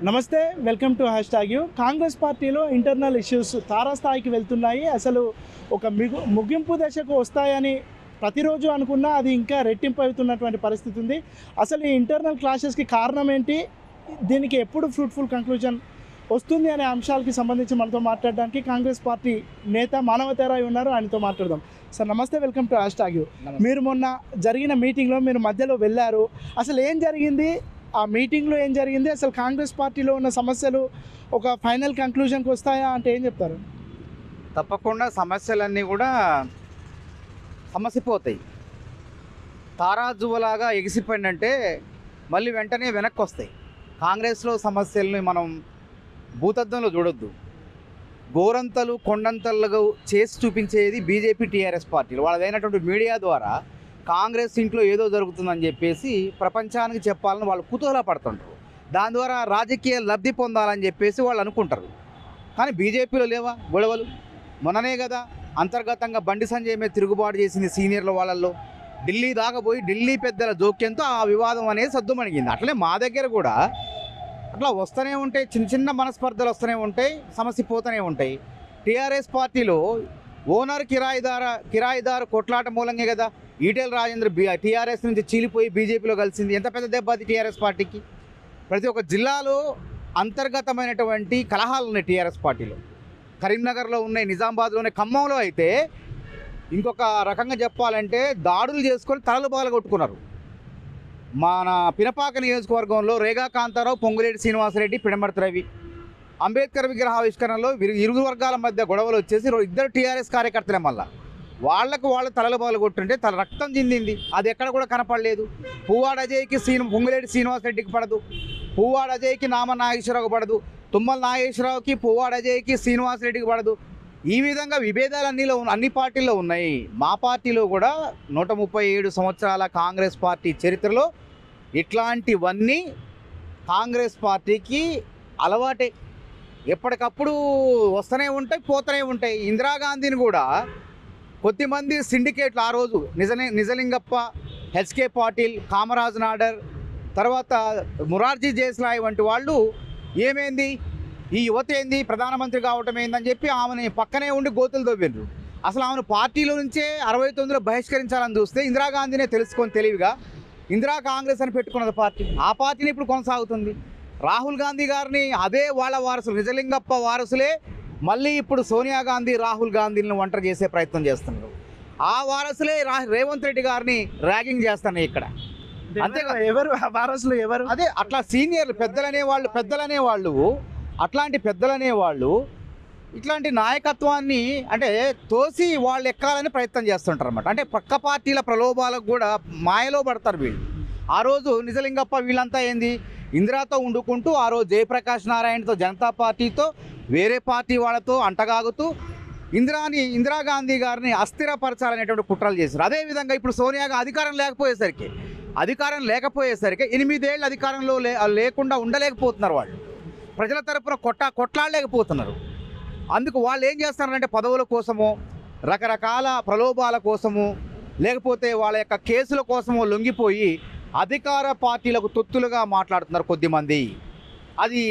నమస్తే welcome to hashtag U Congress పార్టీలో internal issues తారాస్థాయికి వెళ్తున్నాయి అసలు ఒక మిగు ముగింపు దశకు వస్తాయని ప్రతిరోజు అనుకున్నా అది ఇంకా రెట్టింపు అవుతున్నటువంటి పరిస్థితి ఉంది అసలు ఈ ఇంటర్నల్ క్లాషెస్కి కారణం ఏంటి దీనికి ఎప్పుడు ఫ్రూట్ఫుల్ కంక్లూజన్ వస్తుంది అనే అంశాలకి సంబంధించి మనతో మాట్లాడడానికి కాంగ్రెస్ పార్టీ నేత మానవతేరాయ్ ఉన్నారు ఆయనతో మాట్లాడదాం సార్ నమస్తే welcome to hashtag U మీరు మొన్న జరిగిన మీటింగ్లో మీరు మధ్యలో వెళ్ళారు అసలు ఏం జరిగింది ఆ మీటింగ్లో ఏం జరిగింది అసలు కాంగ్రెస్ పార్టీలో ఉన్న సమస్యలు ఒక ఫైనల్ కంక్లూజన్కి వస్తాయా అంటే ఏం చెప్తారు తప్పకుండా సమస్యలన్నీ కూడా సమసిపోతాయి తారాజువలాగా ఎగిసిపోయిందంటే మళ్ళీ వెంటనే వెనక్కి వస్తాయి కాంగ్రెస్లో సమస్యల్ని మనం భూతద్దంలో చూడొద్దు గోరంతలు కొండంతలుగా చేసి చూపించేది బీజేపీ టీఆర్ఎస్ పార్టీలు వాళ్ళదైనటువంటి మీడియా ద్వారా కాంగ్రెస్ ఇంట్లో ఏదో జరుగుతుందని చెప్పేసి ప్రపంచానికి చెప్పాలని వాళ్ళు కుతూహల పడుతుంటారు దాని ద్వారా రాజకీయ లబ్ధి పొందాలని చెప్పేసి వాళ్ళు అనుకుంటారు కానీ బీజేపీలో లేవా గొడవలు మొన్ననే కదా అంతర్గతంగా బండి సంజయ్ మీద తిరుగుబాటు చేసింది సీనియర్ల వాళ్ళల్లో ఢిల్లీ దాకా పోయి ఢిల్లీ పెద్దల జోక్యంతో ఆ వివాదం అనేది సద్దుమణిగింది అట్లనే మా దగ్గర కూడా అట్లా వస్తూనే ఉంటాయి చిన్న చిన్న మనస్పర్ధలు వస్తూనే ఉంటాయి సమస్య పోతూనే ఉంటాయి టీఆర్ఎస్ పార్టీలో ఓనర్ కిరాయిదార కిరాయిదారు కొట్లాట మూలంగా కదా ఈటెల రాజేంద్ర బి టీఆర్ఎస్ నుంచి చీలిపోయి బీజేపీలో కలిసింది ఎంత పెద్ద దెబ్బ అది టీఆర్ఎస్ పార్టీకి ప్రతి ఒక్క జిల్లాలో అంతర్గతమైనటువంటి కలహాలు ఉన్నాయి టీఆర్ఎస్ పార్టీలో కరీంనగర్లో ఉన్నాయి నిజామాబాద్లో ఉన్నాయి ఖమ్మంలో అయితే ఇంకొక రకంగా చెప్పాలంటే దాడులు చేసుకొని తలలు బాలగొట్టుకున్నారు మన పినపాక నియోజకవర్గంలో రేగా కాంతారావు పొంగులేటి శ్రీనివాసరెడ్డి పిడమర్తి రవి అంబేద్కర్ విగ్రహావిష్కరణలో విరు ఇరు వర్గాల మధ్య గొడవలు వచ్చేసి రో- ఇద్దరు టీఆర్ఎస్ కార్యకర్తలే మళ్ళా వాళ్లకు వాళ్ళు తలలు బాలు కొట్టుంటే తల రక్తం చిందింది అది ఎక్కడ కూడా కనపడలేదు పువ్వాడ అజయ్కి శ్రీను పొంగులేటి శ్రీనివాసరెడ్డికి పడదు పువ్వాడ అజయ్కి నామ నాగేశ్వరరావుకి పడదు తుమ్మల నాగేశ్వరరావుకి పువ్వాడ అజయ్కి శ్రీనివాసరెడ్డికి పడదు ఈ విధంగా విభేదాలు అన్నిలో ఉన్న- అన్ని పార్టీల్లో ఉన్నాయి మా పార్టీలో కూడా నూట ముప్పై ఏడు సంవత్సరాల కాంగ్రెస్ పార్టీ చరిత్రలో ఇట్లాంటివన్నీ కాంగ్రెస్ పార్టీకి అలవాటే ఎప్పటికప్పుడు వస్తూనే ఉంటాయి పోతూనే ఉంటాయి ఇందిరాగాంధీని కూడా కొద్దిమంది సిండికేట్లు ఆ రోజు నిజలి నిజలింగప్ప హెచ్కే పాటిల్ కామరాజ్ నాడర్ తర్వాత మురార్జీ దేశాయ్ వంటి వాళ్ళు ఏమైంది ఈ యువత ఏంది ప్రధానమంత్రి కావటం ఏందని చెప్పి ఆమెని పక్కనే ఉండి గోతులు తవ్విండ్రు అసలు ఆమెను పార్టీలో నుంచే అరవై తొమ్మిదిలో బహిష్కరించాలని చూస్తే ఇందిరాగాంధీనే తెలుసుకొని తెలివిగా ఇందిరా కాంగ్రెస్ అని పెట్టుకున్నది పార్టీ ఆ పార్టీని ఇప్పుడు కొనసాగుతుంది రాహుల్ గాంధీ గారిని అదే వాళ్ళ వారసులు నిజలింగప్ప వారసులే మళ్ళీ ఇప్పుడు సోనియా గాంధీ రాహుల్ గాంధీని ఒంటరి చేసే ప్రయత్నం చేస్తున్నారు ఆ వారసులే రా రేవంత్ రెడ్డి గారిని ర్యాగింగ్ చేస్తున్నాయి ఇక్కడ అంతేగా. ఎవరు ఆ వారసులు ఎవరు అదే అట్లా సీనియర్లు పెద్దలనే వాళ్ళు పెద్దలనే వాళ్ళు అట్లాంటి పెద్దలనే వాళ్ళు ఇట్లాంటి నాయకత్వాన్ని అంటే తోసి వాళ్ళు ఎక్కాలని ప్రయత్నం చేస్తుంటారు అనమాట అంటే పక్క పార్టీల ప్రలోభాలకు కూడా మాయలో పడతారు వీళ్ళు ఆ రోజు నిజలింగప్ప వీళ్ళంతా ఏంది ఇందిరాతో వండుకుంటూ ఆ రోజు జయప్రకాష్ నారాయణతో జనతా పార్టీతో వేరే పార్టీ వాళ్ళతో అంటగాగుతూ ఇందిరాని ఇందిరాగాంధీ గారిని అస్థిరపరచాలనేటువంటి కుట్రలు చేశారు అదేవిధంగా ఇప్పుడు సోనియా గాంధీ అధికారం లేకపోయేసరికి అధికారం లేకపోయేసరికి ఎనిమిదేళ్ళు అధికారంలో లే లేకుండా ఉండలేకపోతున్నారు వాళ్ళు ప్రజల తరపున కొట్ట కొట్లాడలేకపోతున్నారు అందుకు వాళ్ళు ఏం చేస్తున్నారంటే పదవుల కోసమో రకరకాల ప్రలోభాల కోసము లేకపోతే వాళ్ళ యొక్క కేసుల కోసమో లొంగిపోయి అధికార పార్టీలకు తొత్తులుగా మాట్లాడుతున్నారు కొద్దిమంది అది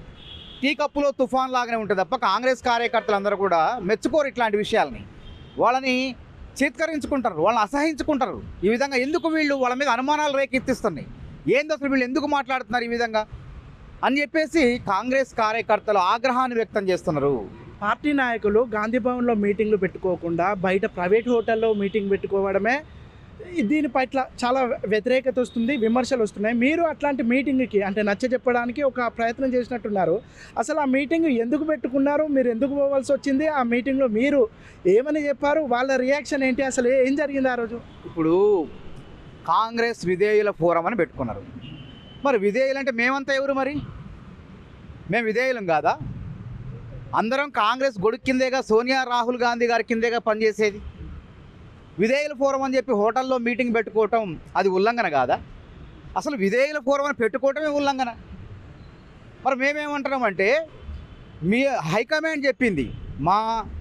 టీ కప్పులో తుఫాన్ లాగానే ఉంటుంది తప్ప కాంగ్రెస్ కార్యకర్తలందరూ కూడా మెచ్చుకోరు ఇట్లాంటి విషయాలని వాళ్ళని చేత్కరించుకుంటారు వాళ్ళని అసహించుకుంటారు ఈ విధంగా ఎందుకు వీళ్ళు వాళ్ళ మీద అనుమానాలు రేకెత్తిస్తున్నాయి ఏంది అసలు వీళ్ళు ఎందుకు మాట్లాడుతున్నారు ఈ విధంగా అని చెప్పేసి కాంగ్రెస్ కార్యకర్తలు ఆగ్రహాన్ని వ్యక్తం చేస్తున్నారు పార్టీ నాయకులు గాంధీ భవన్లో మీటింగ్లు పెట్టుకోకుండా బయట ప్రైవేట్ హోటల్లో మీటింగ్ పెట్టుకోవడమే దీని పట్ల చాలా వ్యతిరేకత వస్తుంది విమర్శలు వస్తున్నాయి మీరు అట్లాంటి మీటింగ్కి అంటే నచ్చ చెప్పడానికి ఒక ప్రయత్నం చేసినట్టున్నారు అసలు ఆ మీటింగ్ ఎందుకు పెట్టుకున్నారు మీరు ఎందుకు పోవాల్సి వచ్చింది ఆ మీటింగ్లో మీరు ఏమని చెప్పారు వాళ్ళ రియాక్షన్ ఏంటి అసలు ఏ- ఏం జరిగింది ఆ రోజు ఇప్పుడు కాంగ్రెస్ విధేయుల ఫోరం అని పెట్టుకున్నారు మరి విధేయులు అంటే మేమంతా ఎవరు మరి మేము విధేయులం కాదా అందరం కాంగ్రెస్ గొడుగు కిందేగా సోనియా రాహుల్ గాంధీ గారి కిందేగా పనిచేసేది విధేయుల ఫోరం అని చెప్పి హోటల్లో మీటింగ్ పెట్టుకోవటం అది ఉల్లంఘన కాదా అసలు విధేయుల ఫోరం అని పెట్టుకోవటమే ఉల్లంఘన మరి మేమేమంటున్నామంటే మీ హైకమాండ్ చెప్పింది మా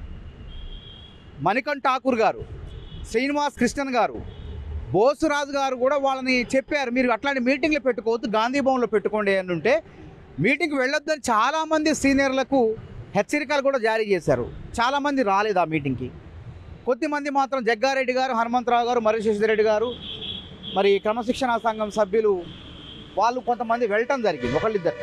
మణికంఠ్ ఠాకూర్ గారు శ్రీనివాస్ కృష్ణన్ గారు బోసురాజు గారు కూడా వాళ్ళని చెప్పారు మీరు అట్లాంటి మీటింగ్లు పెట్టుకోవద్దు గాంధీ భవన్లో పెట్టుకోండి అని ఉంటే మీటింగ్కి వెళ్ళొద్దని చాలామంది సీనియర్లకు హెచ్చరికలు కూడా జారీ చేశారు చాలామంది రాలేదు ఆ మీటింగ్కి కొద్దిమంది మాత్రం జగ్గారెడ్డి గారు హనుమంతరావు గారు మరి శశిధరెడ్డి గారు మరి క్రమశిక్షణా సంఘం సభ్యులు వాళ్ళు కొంతమంది వెళ్ళటం జరిగింది ఒకళ్ళిద్దరు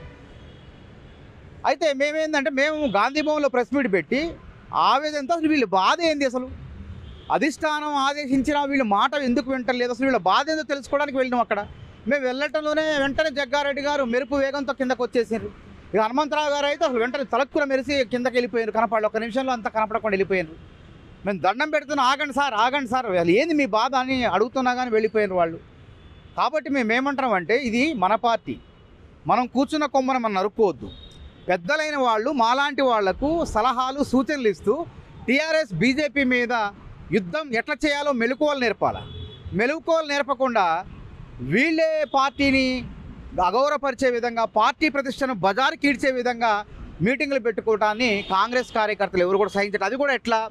అయితే మేమేందంటే మేము గాంధీ భవన్లో ప్రెస్ మీట్ పెట్టి ఆవేదనతో అసలు వీళ్ళ బాధ ఏంది అసలు అధిష్టానం ఆదేశించిన వీళ్ళ మాట ఎందుకు వింటలేదు అసలు వీళ్ళ బాధ ఏందో తెలుసుకోవడానికి వెళ్ళినాం అక్కడ మేము వెళ్ళటంలోనే వెంటనే జగ్గారెడ్డి గారు మెరుపు వేగంతో కిందకు వచ్చేసారు ఇక హనుమంతరావు గారు అయితే అసలు వెంటనే తలక్కున మెరిసి కిందకి వెళ్ళిపోయారు కనపడలేదు ఒక నిమిషంలో అంతా కనపడకుండా వెళ్ళిపోయారు మేము దండం పెడుతున్నా ఆగండి సార్ ఆగండి సార్ అది ఏంది మీ బాధ అని అడుగుతున్నా కానీ వెళ్ళిపోయారు వాళ్ళు కాబట్టి మేము ఏమంటున్నాం అంటే ఇది మన పార్టీ మనం కూర్చున్న కొమ్మను మనం నరుక్కోవద్దు పెద్దలైన వాళ్ళు మాలాంటి వాళ్లకు సలహాలు సూచనలు ఇస్తూ టీఆర్ఎస్ బీజేపీ మీద యుద్ధం ఎట్లా చేయాలో మెలకువలు నేర్పాలి మెలకువలు నేర్పకుండా వీళ్ళే పార్టీని అగౌరవపరిచే విధంగా పార్టీ ప్రతిష్టను బజారు కీడ్చే విధంగా మీటింగులు పెట్టుకోవటాన్ని కాంగ్రెస్ కార్యకర్తలు ఎవరు కూడా సహించరు అది కూడా ఎట్లా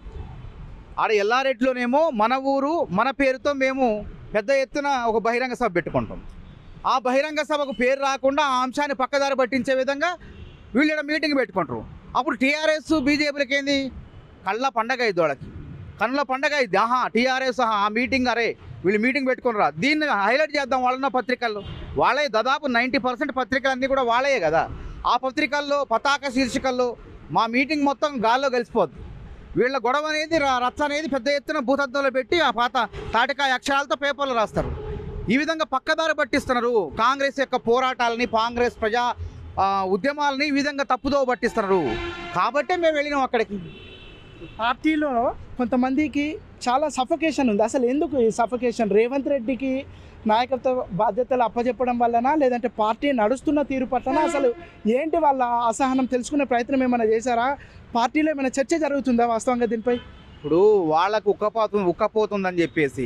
ఆడ ఎల్లారెడ్డిలోనేమో మన ఊరు మన పేరుతో మేము పెద్ద ఎత్తున ఒక బహిరంగ సభ పెట్టుకుంటాం ఆ బహిరంగ సభకు పేరు రాకుండా ఆ అంశాన్ని పక్కదారి పట్టించే విధంగా వీళ్ళు ఈడ మీటింగ్ పెట్టుకుంటారు అప్పుడు టీఆర్ఎస్ బీజేపీలకి ఏంది కళ్ళ పండగ అయింది వాళ్ళకి కళ్ళ పండగ అయింది ఆహా టీఆర్ఎస్ ఆహా ఆ మీటింగ్ అరే వీళ్ళు మీటింగ్ పెట్టుకున్నారా దీన్ని హైలైట్ చేద్దాం వాళ్ళన్న పత్రికల్లో వాళ్ళే దాదాపు నైంటీ పర్సెంట్ పత్రికలన్నీ కూడా వాళ్ళే కదా ఆ పత్రికల్లో పతాక శీర్షికల్లో మా మీటింగ్ మొత్తం గాల్లో కలిసిపోద్ది వీళ్ళ గొడవ అనేది ర- రచ్చ అనేది పెద్ద ఎత్తున భూతత్వంలో పెట్టి ఆ పాత తాటికాయ అక్షరాలతో పేపర్లు రాస్తారు ఈ విధంగా పక్కదారి పట్టిస్తున్నారు కాంగ్రెస్ యొక్క పోరాటాలని కాంగ్రెస్ ప్రజా ఆ, ఉద్యమాలని ఈ విధంగా తప్పుదో పట్టిస్తున్నారు కాబట్టే మేము వెళ్ళినాం అక్కడికి పార్టీలో కొంతమందికి చాలా సఫకేషన్ ఉంది అసలు ఎందుకు ఈ సఫకేషన్ రేవంత్ రెడ్డికి నాయకత్వ బాధ్యతలు అప్పచెప్పడం వల్లనా లేదంటే పార్టీ నడుస్తున్న తీరు పట్లనా అసలు ఏంటి వాళ్ళ అసహనం తెలుసుకునే ప్రయత్నం ఏమైనా చేశారా పార్టీలో ఏమైనా చర్చ జరుగుతుందా వాస్తవంగా దీనిపై ఇప్పుడు వాళ్ళకు ఉక్కపోతు ఉక్కపోతుందని చెప్పేసి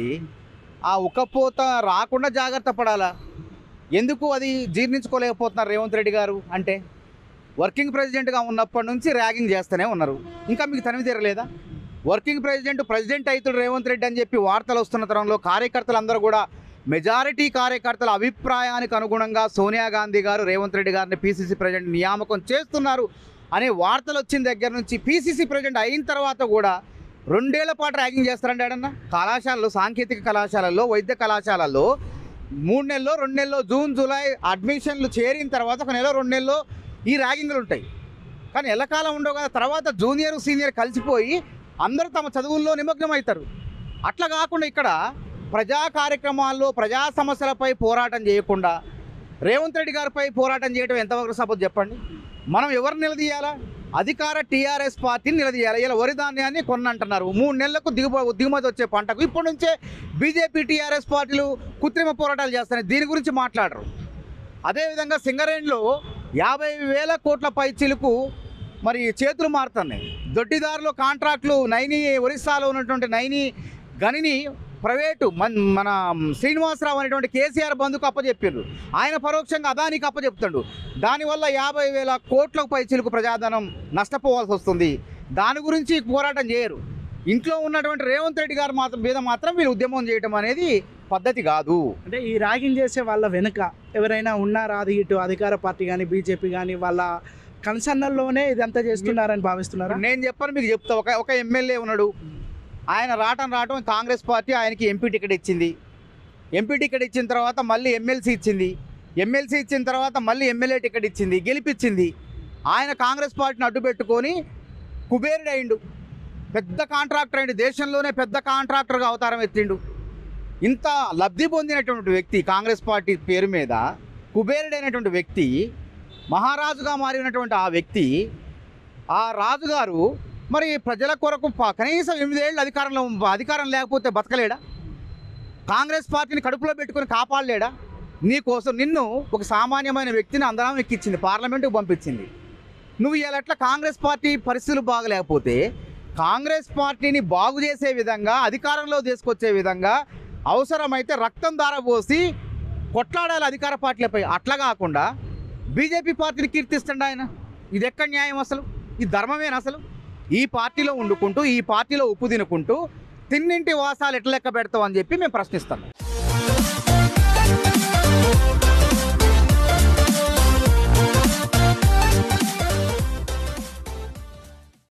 ఆ ఉక్కపోత రాకుండా జాగ్రత్త పడాలా ఎందుకు అది జీర్ణించుకోలేకపోతున్నారు రేవంత్ రెడ్డి గారు అంటే వర్కింగ్ ప్రెసిడెంట్గా ఉన్నప్పటి నుంచి ర్యాగింగ్ చేస్తూనే ఉన్నారు ఇంకా మీకు తనివి తీరలేదా వర్కింగ్ ప్రెసిడెంట్ ప్రెసిడెంట్ అవుతుడు రేవంత్ రెడ్డి అని చెప్పి వార్తలు వస్తున్న తరంలో కార్యకర్తలందరూ కూడా మెజారిటీ కార్యకర్తల అభిప్రాయానికి అనుగుణంగా సోనియా గాంధీ గారు రేవంత్ రెడ్డి గారిని పీసీసీ ప్రెసిడెంట్ నియామకం చేస్తున్నారు అనే వార్తలు వచ్చిన దగ్గర నుంచి పీసీసీ ప్రెసిడెంట్ అయిన తర్వాత కూడా రెండేళ్ల పాటు ర్యాగింగ్ చేస్తారండి ఏడన్నా కళాశాలలో సాంకేతిక కళాశాలల్లో వైద్య కళాశాలల్లో మూడు నెలల్లో రెండు నెలల్లో జూన్ జూలై అడ్మిషన్లు చేరిన తర్వాత ఒక నెల రెండు నెలల్లో ఈ ర్యాగింగ్లు ఉంటాయి కానీ ఎల్లకాలం ఉండవు కదా తర్వాత జూనియర్ సీనియర్ కలిసిపోయి అందరూ తమ చదువుల్లో నిమగ్నం అవుతారు అట్లా కాకుండా ఇక్కడ ప్రజా కార్యక్రమాల్లో ప్రజా సమస్యలపై పోరాటం చేయకుండా రేవంత్ రెడ్డి గారిపై పోరాటం చేయడం ఎంతవరకు సపోజ్ చెప్పండి మనం ఎవరు నిలదీయాలా అధికార టీఆర్ఎస్ పార్టీని నిలదీయాలి ఇలా వరి ధాన్యాన్ని కొన్నంటున్నారు మూడు నెలలకు దిగుబ దిగుమతి వచ్చే పంటకు ఇప్పటి నుంచే బీజేపీ టీఆర్ఎస్ పార్టీలు కృత్రిమ పోరాటాలు చేస్తున్నాయి దీని గురించి మాట్లాడరు అదేవిధంగా సింగరేణిలో యాభై వేల కోట్ల పైచీలకు మరి చేతులు మారుతున్నాయి దొడ్డిదారులు కాంట్రాక్టులు నైని ఒరిస్సాలో ఉన్నటువంటి నైని గనిని ప్రైవేటు మన్ మన శ్రీనివాసరావు అనేటువంటి కేసీఆర్ బంధుకు అప్పచెప్పారు ఆయన పరోక్షంగా అదానికి అప్పచెప్తాడు దానివల్ల యాభై వేల కోట్లకు పైచీలకు ప్రజాధనం నష్టపోవాల్సి వస్తుంది దాని గురించి పోరాటం చేయరు ఇంట్లో ఉన్నటువంటి రేవంత్ రెడ్డి గారు మాత్రం మీద మాత్రం వీళ్ళు ఉద్యమం చేయడం అనేది పద్ధతి కాదు అంటే ఈ ర్యాగింగ్ చేసే వాళ్ళ వెనుక ఎవరైనా ఉన్నారా అది ఇటు అధికార పార్టీ కానీ బీజేపీ కానీ వాళ్ళ కన్సర్నల్లోనే ఇదంతా చేస్తున్నారని భావిస్తున్నారా నేను చెప్పను మీకు చెప్తా ఒక ఒక ఎమ్మెల్యే ఉన్నాడు ఆయన రావటం రావటం కాంగ్రెస్ పార్టీ ఆయనకి ఎంపీ టికెట్ ఇచ్చింది ఎంపీ టికెట్ ఇచ్చిన తర్వాత మళ్ళీ ఎమ్మెల్సీ ఇచ్చింది ఎమ్మెల్సీ ఇచ్చిన తర్వాత మళ్ళీ ఎమ్మెల్యే టికెట్ ఇచ్చింది గెలిపించింది ఆయన కాంగ్రెస్ పార్టీని అడ్డు పెట్టుకొని కుబేరుడు అయిండు పెద్ద కాంట్రాక్టర్ అయిండు దేశంలోనే పెద్ద కాంట్రాక్టర్గా అవతారం ఎత్తిండు ఇంత లబ్ధి పొందినటువంటి వ్యక్తి కాంగ్రెస్ పార్టీ పేరు మీద కుబేరుడైనటువంటి వ్యక్తి మహారాజుగా మారినటువంటి ఆ వ్యక్తి ఆ రాజుగారు మరి ప్రజల కొరకు ప- కనీసం ఎనిమిదేళ్ళు అధికారంలో ఉం- అధికారం లేకపోతే బతకలేడా కాంగ్రెస్ పార్టీని కడుపులో పెట్టుకొని కాపాడలేడా నీ కోసం నిన్ను ఒక సామాన్యమైన వ్యక్తిని అందరం ఎక్కించింది పార్లమెంటుకు పంపించింది నువ్వు ఇలా ఎట్లా కాంగ్రెస్ పార్టీ పరిస్థితులు బాగలేకపోతే కాంగ్రెస్ పార్టీని బాగు చేసే విధంగా అధికారంలో తీసుకొచ్చే విధంగా అవసరమైతే రక్తం దారబోసి కొట్లాడాలి అధికార పార్టీలపై అట్లా కాకుండా బీజేపీ పార్టీని కీర్తిస్తుండ ఆయన ఇది ఎక్కడ న్యాయం అసలు ఇది ధర్మమేనా అసలు ఈ పార్టీలో వండుకుంటూ ఈ పార్టీలో ఉప్పు తినుకుంటూ తిన్నింటి వాసాలు ఎట్లా లెక్క పెడతావు అని చెప్పి మేము ప్రశ్నిస్తాం